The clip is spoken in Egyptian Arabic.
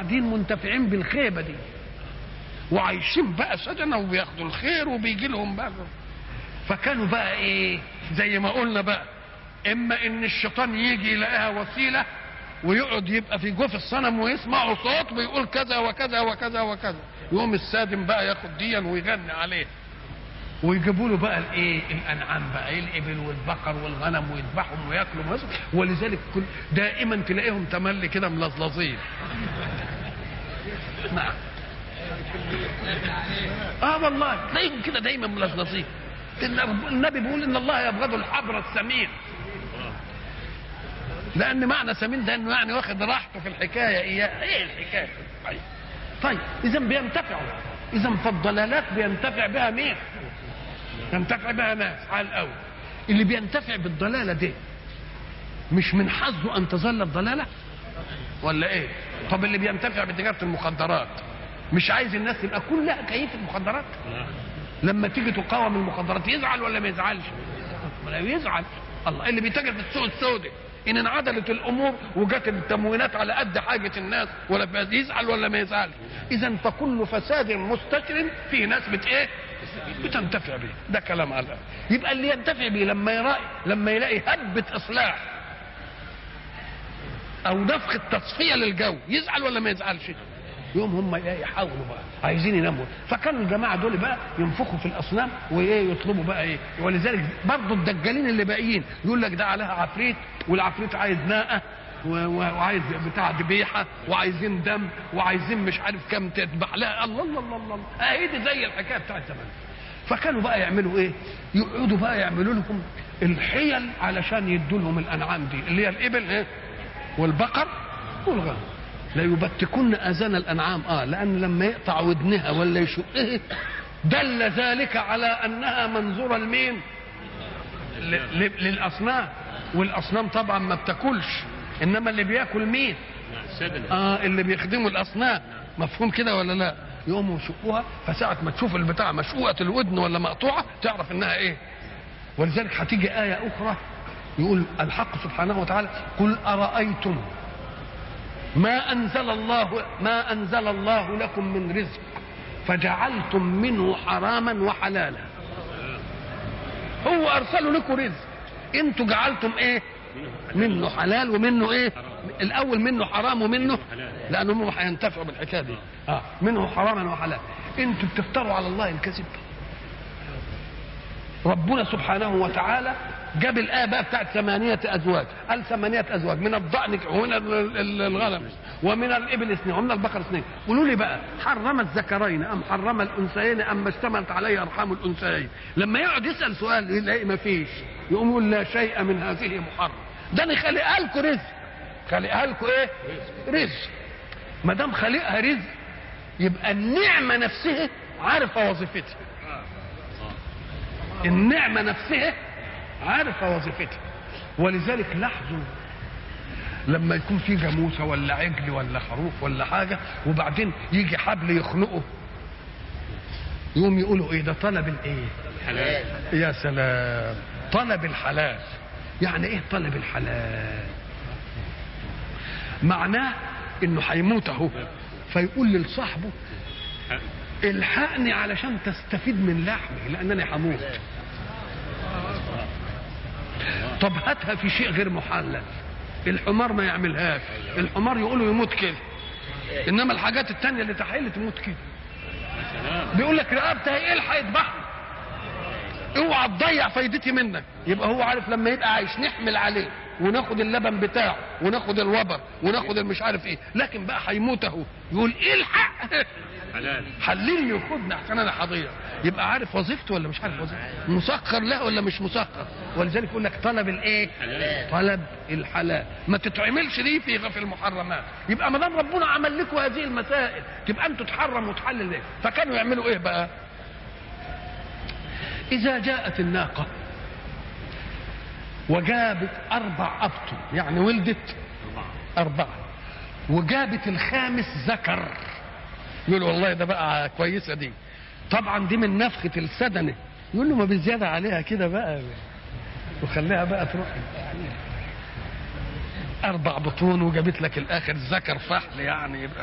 وقاعدين منتفعين بالخيبه دي وعايشين بقى سدنه وبياخدوا الخير وبيجي لهم بقى فكانوا بقى ايه زي ما قلنا بقى اما ان الشيطان يجي يلاقيها وسيله ويقعد يبقى في جوف الصنم ويسمعوا صوت ويقول كذا وكذا وكذا وكذا يقوم السادم بقى ياخد ديا ويغني عليه ويجيبوا له بقى الايه الانعام بقى الابل والبقر والغنم ويذبحهم وياكلوا ويص- ولذلك كل دائما تلاقيهم تملي كده ملظلظين نعم اه والله تلاقيهم كده دايما ملظلظين النبي بيقول ان الله يبغض الحبر السمين لان معنى سمين ده انه يعني واخد راحته في الحكايه اياه ايه الحكايه طيب طيب اذا بينتفعوا اذا فالضلالات بينتفع بها مين ينتفع بها ناس على الاول اللي بينتفع بالضلاله دي مش من حظه ان تظل الضلاله ولا ايه طب اللي بينتفع بتجاره المخدرات مش عايز الناس تبقى كلها كيف المخدرات لما تيجي تقاوم المخدرات يزعل ولا ما يزعلش ولا يزعل الله اللي بيتاجر في السوق السوداء ان انعدلت الامور وجت التموينات على قد حاجه الناس ولا فساد يزعل ولا ما يزعلش اذا فكل فساد مستشر فيه ناس بت ايه بتنتفع به ده كلام على يبقى اللي ينتفع به لما يرى لما يلاقي هبه اصلاح او نفخ التصفيه للجو يزعل ولا ما يزعلش يوم هم يحاولوا بقى عايزين يناموا فكانوا الجماعه دول بقى ينفخوا في الاصنام وايه يطلبوا بقى ايه ولذلك برضه الدجالين اللي باقيين يقول لك ده عليها عفريت والعفريت عايز ناقه و- و- وعايز بتاع ذبيحه وعايزين دم وعايزين مش عارف كم تذبح لها الله الله الله الله اهي دي زي الحكايه بتاعت زمان فكانوا بقى يعملوا ايه يقعدوا بقى يعملوا لهم الحيل علشان يدوا لهم الانعام دي اللي هي الابل ايه والبقر والغنم لا يبتكن اذان الانعام اه لان لما يقطع ودنها ولا يشقها دل ذلك على انها منظوره لمين ل- ل- للاصنام والاصنام طبعا ما بتاكلش انما اللي بياكل مين سدنة اه اللي بيخدموا الاصنام مفهوم كده ولا لا يقوموا يشقوها فساعة ما تشوف البتاع مشقوقة الودن ولا مقطوعة تعرف انها ايه ولذلك هتيجي آية أخرى يقول الحق سبحانه وتعالى قل أرأيتم ما أنزل الله ما أنزل الله لكم من رزق فجعلتم منه حراما وحلالا هو أرسل لكم رزق انتوا جعلتم ايه منه حلال ومنه ايه الاول منه حرام ومنه لانهم هم هينتفعوا بالحكايه دي اه منه حراما وحلال انتوا بتفتروا على الله الكذب ربنا سبحانه وتعالى جاب الآية بقى بتاعت ثمانية أزواج قال ثمانية أزواج من الضأن ومن ال- ال- الغنم ومن الإبل اثنين ومن البقر اثنين قولوا لي بقى حرم الذكرين أم حرم الأنثيين أم ما اشتملت عليه أرحام الأنثيين لما يقعد يسأل سؤال يلاقي ما فيش يقوم يقول لا شيء من هذه محرم ده أنا خلقها لكم رزق خلقها لكم إيه؟ رزق ما دام خلقها رزق يبقى النعمة نفسها عارفة وظيفتها النعمة نفسها عارفة وظيفتها ولذلك لاحظوا لما يكون في جاموسة ولا عجل ولا خروف ولا حاجة وبعدين يجي حبل يخنقه يقوم يقولوا ايه ده طلب الايه حلال يا سلام طلب الحلال يعني ايه طلب الحلال معناه انه هيموت اهو فيقول لصاحبه الحقني علشان تستفيد من لحمي لانني هموت طب هاتها في شيء غير محلل الحمار ما يعملهاش الحمار يقولوا يموت كده انما الحاجات التانية اللي تحيل تموت كده بيقول لك رقبتها ايه الحق يذبحني اوعى تضيع فايدتي منك يبقى هو عارف لما يبقى عايش نحمل عليه وناخد اللبن بتاعه وناخد الوبر وناخد المش عارف ايه لكن بقى هيموت اهو يقول ايه الحق حلال حللني وخدني احسن انا هضيع يبقى عارف وظيفته ولا مش عارف وظيفته مسخر لا ولا مش مسخر ولذلك يقول لك طلب الايه حلال. طلب الحلال ما تتعملش دي في في المحرمات يبقى ما دام ربنا عمل لكم هذه المسائل تبقى انتوا تحرم وتحلل ليه فكانوا يعملوا ايه بقى اذا جاءت الناقه وجابت اربع ابطن يعني ولدت اربعه وجابت الخامس ذكر يقول والله ده بقى كويسه دي طبعا دي من نفخه السدنه يقول له ما بالزياده عليها كده بقى وخليها بقى تروح اربع بطون وجابت لك الاخر ذكر فحل يعني يبقى